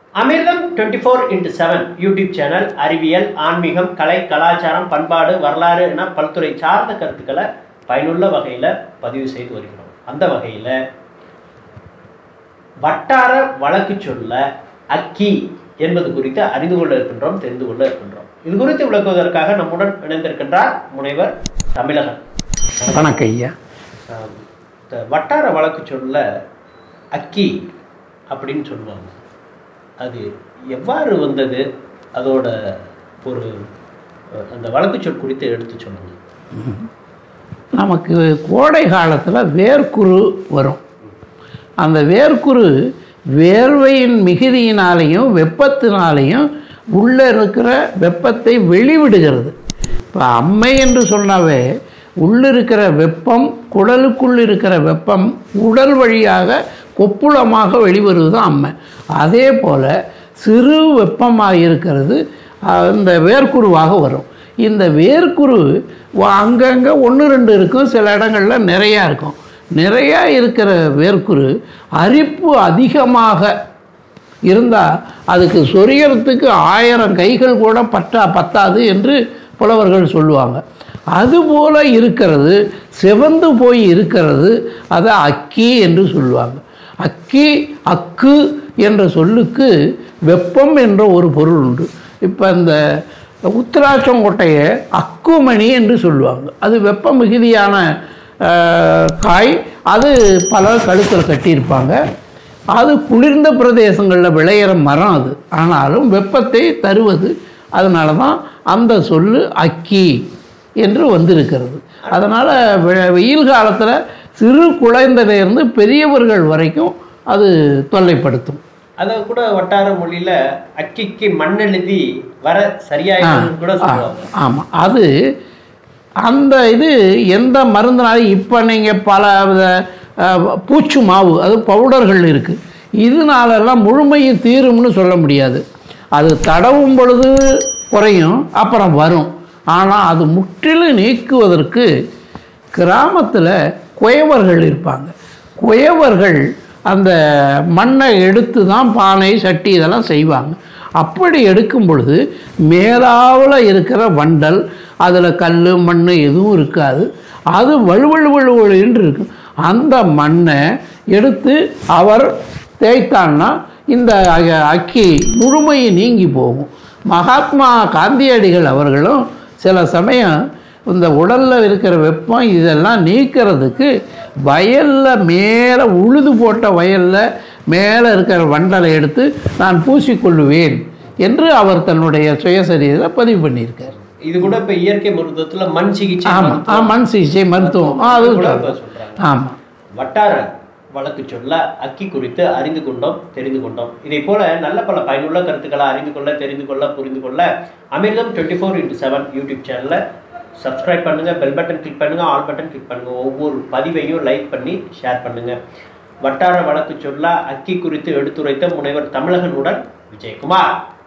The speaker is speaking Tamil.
அமிர்தம் twenty four into seven YouTube channel அறிவியல் ஆன்மீகம் கலை கலாச்சாரம் பண்பாடு வரலாறு என பல்துறை சார்ந்த கருத்துக்களை பயனுள்ள வகையில் பதிவு செய்து வருகிறோம் அந்த வகையில் வட்டார வழக்கு சொல்ல அக்கி என்பது குறித்து அறிந்து கொள்ள இருக்கின்றோம் தெரிந்து கொள்ள இருக்கின்றோம் இது குறித்து விளக்குவதற்காக நம்முடன் இணைந்திருக்கின்றார் முனைவர் தமிழகன் வணக்கம் ஐயா ஆம், இந்த வட்டார வழக்கு சொல்ல அக்கி அப்படின்னு சொல்லுவாங்க அது எவ்வாறு வந்தது அதோட ஒரு அஹ், அந்த வழக்கு சொல் குறித்து எடுத்து சொல்லுங்க நமக்கு கோடை காலத்தில் வேர்க்குரு வரும் அந்த வேர்க்குரு வேர்வையின் மிகுதியினாலையும் வெப்பத்தினாலையும் உள்ளே இருக்கிற வெப்பத்தை வெளிவிடுகிறது இப்போ அம்மை என்று சொன்னாவே உள்ளிருக்கிற வெப்பம் குடலுக்குள் இருக்கிற வெப்பம் உடல் வழியாக கொப்புளமாக வெளிவருவது தான் அம்மை அதே போல் சிறு வெப்பமாக இருக்கிறது அந்த வேர்க்குருவாக வரும் இந்த வேர்க்குரு வ- அங்கங்கே ஒன்று ரெண்டு இருக்கும் சில இடங்களில் நிறையா இருக்கும் நிறையா இருக்கிற வேர்க்குரு அரிப்பு அதிகமாக இருந்தால் அதுக்கு சொரியறதுக்கு ஆயிரம் கைகள் கூட பற்றா பத்தாது என்று புலவர்கள் சொல்லுவாங்க அதுபோல் இருக்கிறது சிவந்து போய் இருக்கிறது அதை அக்கி என்று சொல்லுவாங்க அக்கி அக்கு என்ற சொல்லுக்கு வெப்பம் என்ற ஒரு பொருள் உண்டு இப்போ இந்த உத்திராட்சங்கொட்டையை அக்குமணி என்று சொல்லுவாங்க அது வெப்ப மிகுதியான ஆஹ், காய் அது பலர் கழுத்தில் கட்டியிருப்பாங்க அது குளிர்ந்த பிரதேசங்களில் விளையிற மரம் அது ஆனாலும் வெப்பத்தை தருவது அதனால தான் அந்த சொல்லு அக்கி என்று வந்திருக்கிறது அதனால் வெயில் காலத்தில் சிறு குழந்தையிலிருந்து பெரியவர்கள் வரைக்கும் அது தொல்லைப்படுத்தும் அதை கூட வட்டார மொழியில அக்கிக்கு மண்ணெழுதி வர சரியாயிடும் கூட சொல்லுவாங்க ஆமாம் அது அந்த இது எந்த மருந்துனாலும் இப்போ நீங்கள் பல வித அஹ், பூச்சு மாவு அது பவுடர்கள் இருக்குது இதனாலெல்லாம் முழுமையும் தீரும்னு சொல்ல முடியாது அது தடவும் பொழுது குறையும் அப்புறம் வரும் ஆனால் அது முற்றிலும் நீக்குவதற்கு கிராமத்தில் குயவர்கள் இருப்பாங்க குயவர்கள் அந்த மண்ணை எடுத்து தான் பானை சட்டி இதெல்லாம் செய்வாங்க அப்படி எடுக்கும் பொழுது மேலாவில் இருக்கிற வண்டல் அதில் கல் மண் எதுவும் இருக்காது அது வழுவழு வழுவழுன்னு இருக்கும் அந்த மண்ணை எடுத்து அவர் தேய்த்தான்னா இந்த அ- அக்கி முழுமையை நீங்கி போகும் மகாத்மா காந்தியடிகள் அவர்களும் சில சமயம் இந்த உடலில் இருக்கிற வெப்பம் இதெல்லாம் நீக்கிறதுக்கு வயலில் மேலே உழுது போட்ட வயலில் மேலே இருக்கிற வண்டலை எடுத்து நான் பூசிக்கொள்ளுவேன் என்று அவர் தன்னுடைய சுயசரீரத்தை பதிவு பண்ணியிருக்கார் இது கூட இப்ப இயற்கை மருத்துவத்துல மண் சிகிச்சை ஆமாம் மருத்துவம் ஆ மண் சிகிச்சை மருத்துவம் ஆ, அது கூட இப்ப சொல்றாங்க ஆமாம் வட்டார வழக்கு சொல்ல அக்கி குறித்து அறிந்து கொண்டோம் தெரிந்து கொண்டோம் இதை போல நல்ல பல பயனுள்ள கருத்துக்களை அறிந்து கொள்ள தெரிந்து கொள்ள புரிந்து கொள்ள Amirtham twenty four into seven YouTube சேனலை சப்ஸ்கிரைப் பண்ணுங்க பெல் பட்டன் கிளிக் பண்ணுங்க ஆல் பட்டன் கிளிக் பண்ணுங்க ஒவ்வொரு பதிவையும் லைக் பண்ணி ஷேர் பண்ணுங்க வட்டார வழக்கு சொல்ல அக்கி குறித்து எடுத்துரைத்த முனைவர் தமிழகனுடன் விஜயகுமார்